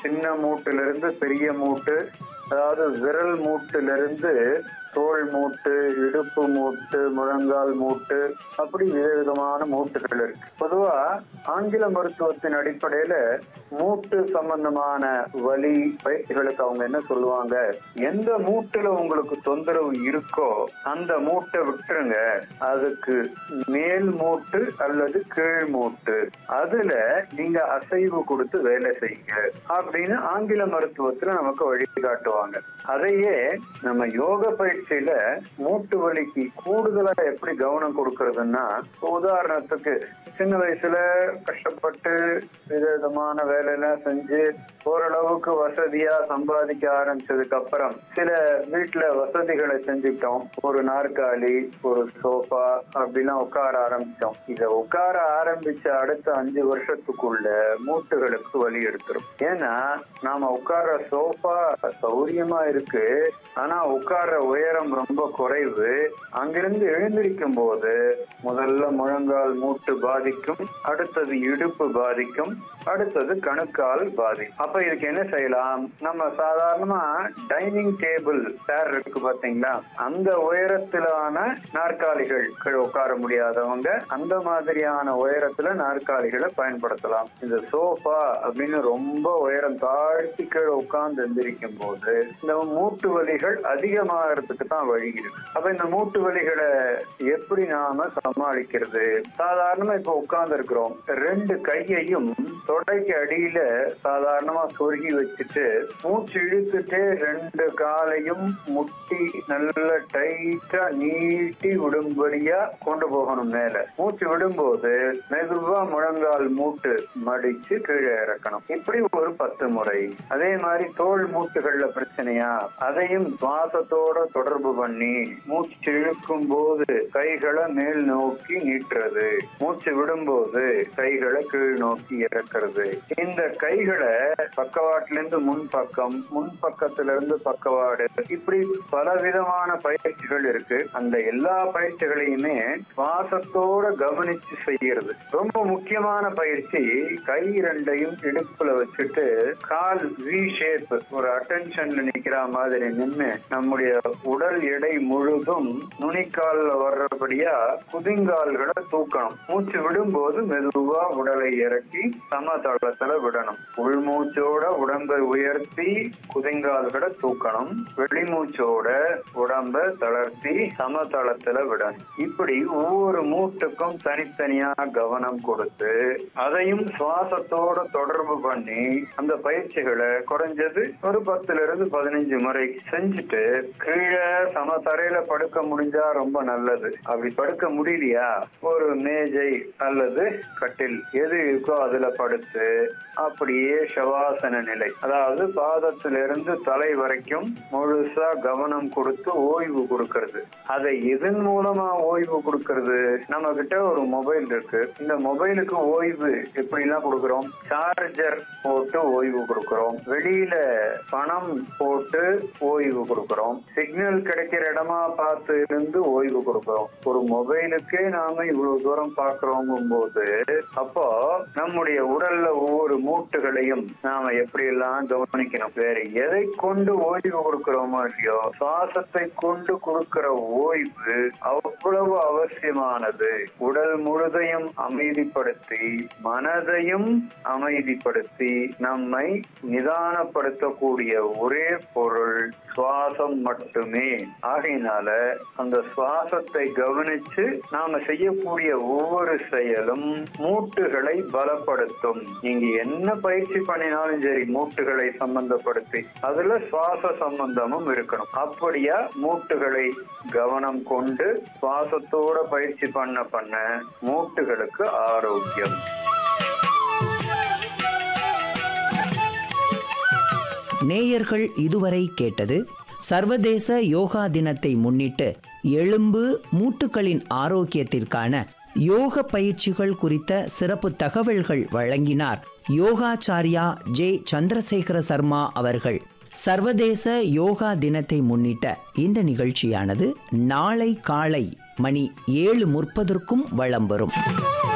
சின்ன மூட்டிலிருந்து பெரிய மூட்டு அதாவது விரல் மூட்டிலிருந்து தோள் மூட்டு இடுப்பு மூட்டு முழங்கால் மூட்டு அப்படி விதவிதமான மூட்டுகள் இருக்கு பொதுவா ஆங்கில மருத்துவத்தின் அடிப்படையில மூட்டு சம்பந்தமான வலி பயிற்சிகளுக்கு அவங்க என்ன சொல்லுவாங்க எந்த மூட்டுல உங்களுக்கு தொந்தரவு இருக்கோ அந்த மூட்டை விட்டுருங்க அதுக்கு மேல் மூட்டு அல்லது கீழ் மூட்டு அதுல நீங்க அசைவு கொடுத்து வேலை செய்யுங்க அப்படின்னு ஆங்கில மருத்துவத்துல நமக்கு வழிகாட்டுவாங்க அதையே நம்ம யோக பயிற்சியில மூட்டு வலிக்கு கூடுதலா எப்படி கவனம் கொடுக்கறதுன்னா உதாரணத்துக்கு சின்ன வயசுல கஷ்டப்பட்டு விதவிதமான வேலையெல்லாம் செஞ்சு ஓரளவுக்கு வசதியா சம்பாதிக்க ஆரம்பிச்சதுக்கு அப்புறம் சில வீட்டுல வசதிகளை செஞ்சுட்டோம் ஒரு நாற்காலி ஒரு சோஃபா அப்படிலாம் உட்கார ஆரம்பிச்சோம் இத உட்கார ஆரம்பிச்ச அடுத்த அஞ்சு வருஷத்துக்குள்ள மூட்டுகளுக்கு வலி எடுத்துரும் ஏன்னா நாம உட்கார்ற சோஃபா சௌரியமா இருக்கு ஆனா உட்கார்ற உயரம் ரொம்ப குறைவு அங்கிருந்து எழுந்திருக்கும் போது முதல்ல முழங்கால் மூட்டு பாதிக்கும் அடுத்தது இடுப்பு பாதிக்கும் அடுத்தது கணுக்கால் பாதிக்கும் அப்ப இதுக்கு என்ன செய்யலாம் நம்ம சாதாரணமா டைனிங் டேபிள் சேர் இருக்கு பாத்தீங்களா அந்த உயரத்திலான நாற்காலிகள் கீழே உட்கார முடியாதவங்க அந்த மாதிரியான உயரத்துல நாற்காலிகளை பயன்படுத்தலாம் இந்த சோஃபா அப்படின்னு ரொம்ப உயரம் தாழ்த்தி கீழே உட்கார்ந்து எந்திரிக்கும் போது இந்த மூட்டு வலிகள் அதிகமாகிறதுக்கு தான் வழி இருக்கு அப்ப இந்த மூட்டு வலிகளை எப்படி நாம சமாளிக்கிறது சாதாரணமா இப்ப உட்கார்ந்து இருக்கிறோம் ரெண்டு கையையும் தொடைக்கு அடியில சாதாரணமா சொருகி வச்சுட்டு மூச்சு இழுத்துட்டு ரெண்டு காலையும் முட்டி நல்ல டைட்டா நீட்டி விடும்படியா கொண்டு போகணும் மேல மூச்சு விடும்போது மெதுவா முழங்கால் மூட்டு மடிச்சு கீழே இறக்கணும் இப்படி ஒரு பத்து முறை அதே மாதிரி தோல் மூட்டுகள்ல பிரச்சனையா அதையும் சுவாசத்தோட தொடர்பு பண்ணி மூச்சு இழுக்கும் போது கைகளை மேல் நோக்கி நீட்டுறது மூச்சு விடும்போது கைகளை கீழ் நோக்கி இறக்குறது இந்த கைகளை பக்கவாட்டுல இருந்து முன் பக்கம் முன் பக்கத்துல இருந்து பக்கவாடு இப்படி பலவிதமான பயிற்சிகள் இருக்கு அந்த எல்லா பயிற்சிகளையுமே சுவாசத்தோட கவனிச்சு செய்யறது ரொம்ப முக்கியமான பயிற்சி கை ரெண்டையும் இடுப்புல வச்சுட்டு கால் வி ஷேப் ஒரு அட்டென்ஷன்ல நிக்கிற மாதிரி நின்று நம்முடைய உடல் எடை முழுதும் நுனிக்கால்ல வர்றபடியா குதிங்கால்களை தூக்கணும் மூச்சு விடும்போது மெதுவா உடலை இறக்கி சமதளத்துல விடணும் உள்மூச்சோட உடம்பை உயர்த்தி குதிங்கால்களை தூக்கணும் வெளிமூச்சோட உடம்ப தளர்த்தி சமதளத்துல விடணும் இப்படி ஒவ்வொரு மூட்டுக்கும் தனித்தனியா கவனம் கொடுத்து அதையும் சுவாசத்தோட தொடர்பு பண்ணி அந்த பயிற்சிகளை குறைஞ்சது ஒரு பத்துல இருந்து பதினஞ்சு முறை செஞ்சுட்டு கீழே சமதரையில படுக்க முடிஞ்சா ரொம்ப நல்லது அப்படி படுக்க முடியலையா ஒரு மேஜை அல்லது கட்டில் எது இருக்கோ அதுல படுத்து அப்படியே சவாசன நிலை அதாவது பாதத்திலிருந்து தலை வரைக்கும் முழுசா கவனம் கொடுத்து ஓய்வு கொடுக்கறது அதை எதன் மூலமா ஓய்வு கொடுக்கறது நம்ம கிட்ட ஒரு மொபைல் இருக்கு இந்த மொபைலுக்கு ஓய்வு எப்படி எல்லாம் கொடுக்கறோம் சார்ஜர் போட்டு ஓய்வு கொடுக்கறோம் வெளியில பணம் போட்டு ஓய்வு கொடுக்கறோம் சிக்னல் கிடைக்கிற இடமா பார்த்து இருந்து ஓய்வு கொடுக்கறோம் ஒரு மொபைலுக்கே நாம இவ்வளவு தூரம் பாக்குறோங்கும் போது அப்போ நம்முடைய உடல்ல ஒவ்வொரு மூட்டுகளையும் நாம எப்படி எல்லாம் கவனிக்கணும் வேற எதை கொண்டு ஓய்வு கொடுக்கிறோமோ இல்லையோ சுவாசத்தை கொண்டு கொடுக்கிற ஓய்வு அவ்வளவு அவசியமானது உடல் முழுதையும் அமைதிப்படுத்தி மனதையும் அமைதிப்படுத்தி நம்மை நிதானப்படுத்தக்கூடிய ஒரே பொருள் சுவாசம் மட்டுமே ஆகையினால அந்த சுவாசத்தை கவனிச்சு நாம செய்யக்கூடிய ஒவ்வொரு செயலும் மூட்டுகளை பலப்படுத்தும் நீங்க என்ன பயிற்சி பண்ணினாலும் சரி மூட்டுகளை சம்பந்தப்படுத்தி அதுல சுவாச சம்பந்தமும் இருக்கணும் அப்படியா மூட்டுகளை கவனம் கொண்டு சுவாசத்தோட பயிற்சி பண்ண பண்ண மூட்டுகளுக்கு ஆரோக்கியம் நேயர்கள் இதுவரை கேட்டது சர்வதேச யோகா தினத்தை முன்னிட்டு எலும்பு மூட்டுகளின் ஆரோக்கியத்திற்கான யோக பயிற்சிகள் குறித்த சிறப்பு தகவல்கள் வழங்கினார் யோகாச்சாரியா ஜே சந்திரசேகர சர்மா அவர்கள் சர்வதேச யோகா தினத்தை முன்னிட்ட இந்த நிகழ்ச்சியானது நாளை காலை மணி ஏழு முற்பதற்கும் வலம் வரும்